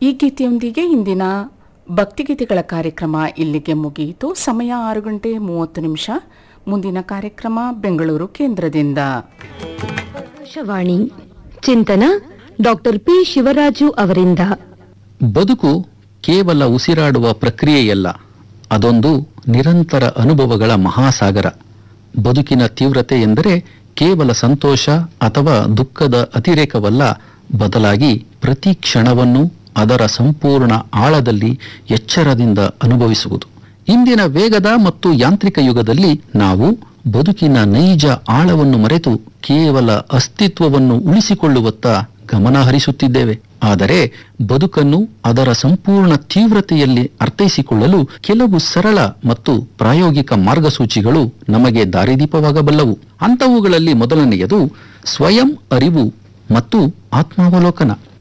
ಈ ಗೀತೆಯೊಂದಿಗೆ ಇಂದಿನ ಭಕ್ತಿಗೀತೆಗಳ ಕಾರ್ಯಕ್ರಮ ಇಲ್ಲಿಗೆ ಮುಗಿಯಿತು ಸಮಯ ಆರು ಗಂಟೆ ಮೂವತ್ತು ನಿಮಿಷ ಮುಂದಿನ ಕಾರ್ಯಕ್ರಮ ಬೆಂಗಳೂರು ಕೇಂದ್ರದಿಂದ ಆಕಾಶವಾಣಿ ಚಿಂತನ ಡಾಕ್ಟರ್ ಪಿ ಶಿವರಾಜು ಅವರಿಂದ ಬದುಕು ಕೇವಲ ಉಸಿರಾಡುವ ಪ್ರಕ್ರಿಯೆಯಲ್ಲ ಅದೊಂದು ನಿರಂತರ ಅನುಭವಗಳ ಮಹಾಸಾಗರ ಬದುಕಿನ ತೀವ್ರತೆ ಎಂದರೆ ಕೇವಲ ಸಂತೋಷ ಅಥವಾ ದುಃಖದ ಅತಿರೇಕವಲ್ಲ ಬದಲಾಗಿ ಪ್ರತಿ ಕ್ಷಣವನ್ನು ಅದರ ಸಂಪೂರ್ಣ ಆಳದಲ್ಲಿ ಎಚ್ಚರದಿಂದ ಅನುಭವಿಸುವುದು ಇಂದಿನ ವೇಗದ ಮತ್ತು ಯಾಂತ್ರಿಕ ಯುಗದಲ್ಲಿ ನಾವು ಬದುಕಿನ ನೈಜ ಆಳವನ್ನು ಮರೆತು ಕೇವಲ ಅಸ್ತಿತ್ವವನ್ನು ಉಳಿಸಿಕೊಳ್ಳುವತ್ತ ಗಮನ ಹರಿಸುತ್ತಿದ್ದೇವೆ ಆದರೆ ಬದುಕನ್ನು ಅದರ ಸಂಪೂರ್ಣ ತೀವ್ರತೆಯಲ್ಲಿ ಅರ್ಥೈಸಿಕೊಳ್ಳಲು ಕೆಲವು ಸರಳ ಮತ್ತು ಪ್ರಾಯೋಗಿಕ ಮಾರ್ಗಸೂಚಿಗಳು ನಮಗೆ ದಾರಿದೀಪವಾಗಬಲ್ಲವು ಅಂಥವುಗಳಲ್ಲಿ ಮೊದಲನೆಯದು ಸ್ವಯಂ ಅರಿವು ಮತ್ತು ಆತ್ಮಾವಲೋಕನ